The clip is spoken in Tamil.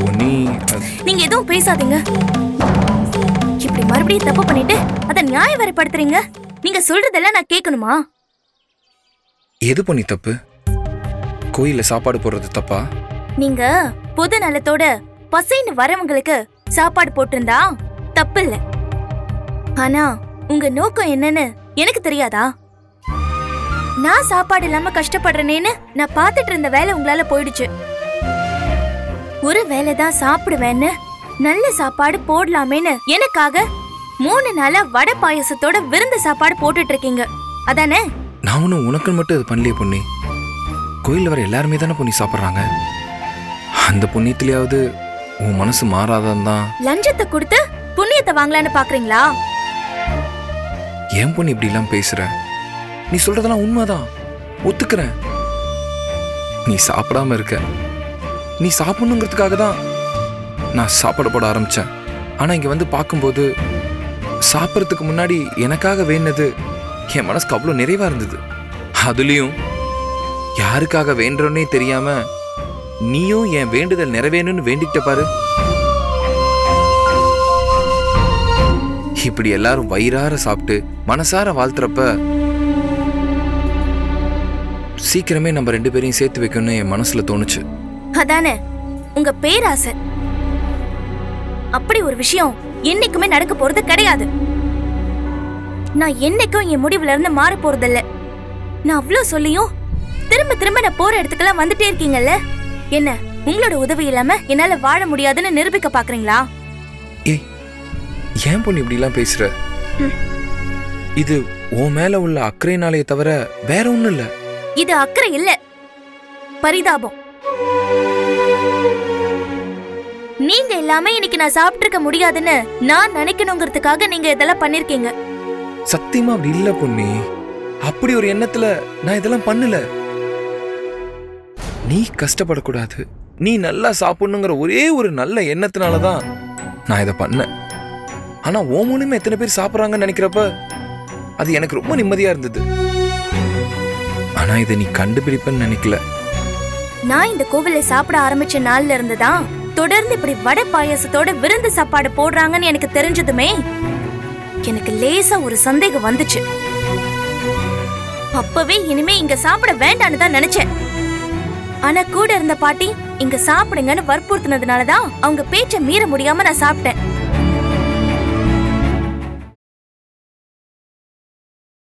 நீ அஹ், நீங்க எதுவும் பேசாதீங்க இப்படி மறுபடியும் தப்பு பண்ணிட்டு அத நியாய வரைப்படுத்துறீங்க நீங்க சொல்றதெல்லாம் நான் கேட்கணுமா எது பண்ணி தப்பு கோயில்ல சாப்பாடு போடுறது தப்பா நீங்க பொது நலத்தோட பசின்னு வரவங்களுக்கு சாப்பாடு போட்டிருந்தா தப்பு இல்ல ஆனா உங்க நோக்கம் என்னன்னு எனக்கு தெரியாதா நான் சாப்பாடு இல்லாம கஷ்டப்படுறேனேன்னு நான் பார்த்துட்டு இருந்த வேலை உங்களால போயிடுச்சு ஒரு வேலை தான் சாப்பிடுவேன்னு நல்ல சாப்பாடு போடலாமேன்னு எனக்காக மூணு நாளா வடை பாயசத்தோட விருந்து சாப்பாடு போட்டுட்டு இருக்கீங்க அதானே நான் ஒன்றும் உனக்கு மட்டும் இது பண்ணலையே பொண்ணி கோயிலில் வர எல்லாருமே தானே பொண்ணி சாப்பிட்றாங்க அந்த புண்ணியத்திலேயாவது உன் மனசு மாறாதான் தான் லஞ்சத்தை கொடுத்து புண்ணியத்தை வாங்கலான்னு பாக்குறீங்களா ஏன் பொண்ணு இப்படிலாம் பேசுற நீ சொல்றதெல்லாம் உண்மைதான் ஒத்துக்கிறேன் நீ சாப்பிடாம இருக்க நீ சாப்பிடணுங்கிறதுக்காக தான் நான் சாப்பாடு போட ஆரம்பிச்சேன் ஆனா இங்க வந்து பார்க்கும்போது சாப்பிட்றதுக்கு முன்னாடி எனக்காக வேண்டது என் மனசுக்கு அவ்வளோ நிறைவா இருந்தது அதுலயும் யாருக்காக வேண்டுறோன்னே தெரியாம நீயும் என் வேண்டுதல் நிறைவேணும்னு வேண்டிக்கிட்ட பாரு இப்படி எல்லாரும் வயிறார சாப்பிட்டு மனசார வாழ்த்துறப்ப சீக்கிரமே நம்ம ரெண்டு பேரையும் சேர்த்து வைக்கணும்னு என் மனசுல தோணுச்சு அதானே உங்க பேராசை அப்படி ஒரு விஷயம் என்னைக்குமே நடக்க போறது கிடையாது நான் என்னைக்கும் என் முடிவுல இருந்து மாற போறதில்ல நான் அவ்ளோ சொல்லியும் திரும்ப திரும்ப நான் போற இடத்துக்கெல்லாம் வந்துட்டே இருக்கீங்கல்ல என்ன உங்களோட உதவி இல்லாம என்னால வாழ முடியாதுன்னு நிரூபிக்க பாக்குறீங்களா ஏய் ஏன் பொண்ணு இப்படிலாம் பேசுற இது உன் மேல உள்ள அக்கறையினாலே தவிர வேற ஒண்ணும் இல்ல இது அக்கறை இல்ல பரிதாபம் நீங்க இல்லாம இன்னைக்கு நான் சாப்பிட்டு இருக்க முடியாதுன்னு நான் நினைக்கணுங்கிறதுக்காக நீங்க இதெல்லாம் பண்ணிருக்கீங்க சத்தியமா அப்படி இல்ல பொண்ணி அப்படி ஒரு எண்ணத்துல நான் இதெல்லாம் பண்ணல நீ கஷ்டப்படக்கூடாது நீ நல்லா சாப்பிடணுங்கிற ஒரே ஒரு நல்ல எண்ணத்தினால தான் நான் இதை பண்ணேன் ஆனா உன் மூலியமா எத்தனை பேர் சாப்பிட்றாங்கன்னு நினைக்கிறப்ப அது எனக்கு ரொம்ப நிம்மதியா இருந்தது ஆனா இதை நீ கண்டுபிடிப்பேன்னு நினைக்கல நான் இந்த கோவில்ல சாப்பிட ஆரம்பிச்ச நாள்ல இருந்து தான் தொடர்ந்து இப்படி வடை பாயாசத்தோட விருந்து சாப்பாடு போடுறாங்கன்னு எனக்கு தெரிஞ்சதுமே எனக்கு லேசா ஒரு சந்தேகம் வந்துச்சு அப்பவே இனிமே இங்க சாப்பிட வேண்டான்னு தான் நினைச்சேன் ஆனா கூட இருந்த பாட்டி இங்க சாப்பிடுங்கன்னு வற்புறுத்தினதுனால தான் அவங்க பேச்ச மீற முடியாம நான் சாப்பிட்டேன்